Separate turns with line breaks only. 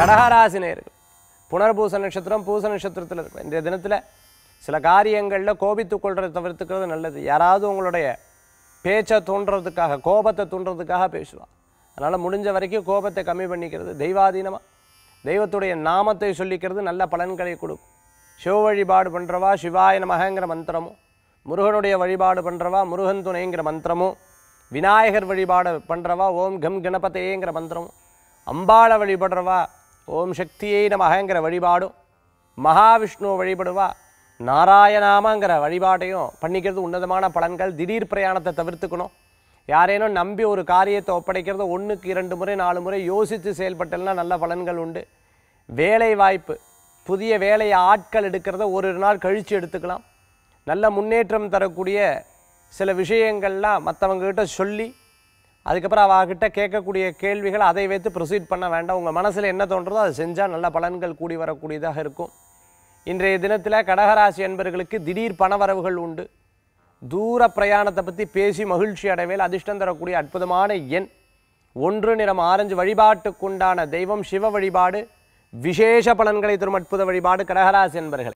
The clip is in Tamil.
கடகராசி நேர்கள் புனர்பூச நட்சத்திரம் பூச நட்சத்திரத்தில் இருக்கும் இன்றைய தினத்தில் சில காரியங்களில் கோபித்துக் கொள்றதை தவிர்த்துக்கிறது நல்லது யாராவது உங்களுடைய பேச்சை தூண்டுறதுக்காக கோபத்தை தூண்டுறதுக்காக பேசுவா அதனால் முடிஞ்ச வரைக்கும் கோபத்தை கம்மி பண்ணிக்கிறது தெய்வாதீனமாக தெய்வத்துடைய நாமத்தை சொல்லிக்கிறது நல்ல பலன்களை கொடுக்கும் சிவ வழிபாடு பண்ணுறவா சிவாய நமகங்கிற மந்திரமும் முருகனுடைய வழிபாடு பண்ணுறவா முருகன் துணைங்கிற மந்திரமும் விநாயகர் வழிபாடு பண்ணுறவா ஓம் கம் கணபதேங்கிற மந்திரமும் அம்பாளை வழிபடுறவா ஓம் சக்தியை நமகங்கிற வழிபாடும் மகாவிஷ்ணுவை வழிபடுவா நாராயணாமங்கிற வழிபாட்டையும் பண்ணிக்கிறது உன்னதமான பலன்கள் திடீர் பிரயாணத்தை தவிர்த்துக்கணும் யாரேனும் நம்பி ஒரு காரியத்தை ஒப்படைக்கிறது ஒன்றுக்கு இரண்டு முறை நாலு முறை யோசித்து செயல்பட்டல்னா நல்ல பலன்கள் உண்டு வேலை வாய்ப்பு புதிய வேலையை ஆட்கள் எடுக்கிறத ஒரு நாள் கழித்து எடுத்துக்கலாம் நல்ல முன்னேற்றம் தரக்கூடிய சில விஷயங்கள்லாம் மற்றவங்ககிட்ட சொல்லி அதுக்கப்புறம் அவகிட்ட கேட்கக்கூடிய கேள்விகள் அதை வைத்து ப்ரொசீட் பண்ண வேண்டாம் உங்கள் மனசில் என்ன தோன்றதோ அதை செஞ்சால் நல்ல பலன்கள் கூடி வரக்கூடியதாக இருக்கும் இன்றைய தினத்தில் கடகராசி என்பவர்களுக்கு திடீர் பணவரவுகள் உண்டு தூர பிரயாணத்தை பற்றி பேசி மகிழ்ச்சி அடைவேல் அதிர்ஷ்டம் தரக்கூடிய அற்புதமான எண் ஒன்று நிறம் ஆரஞ்சு வழிபாட்டுக்குண்டான தெய்வம் சிவ வழிபாடு விசேஷ பலன்களை தரும் அற்புத வழிபாடு கடகராசி என்பர்கள்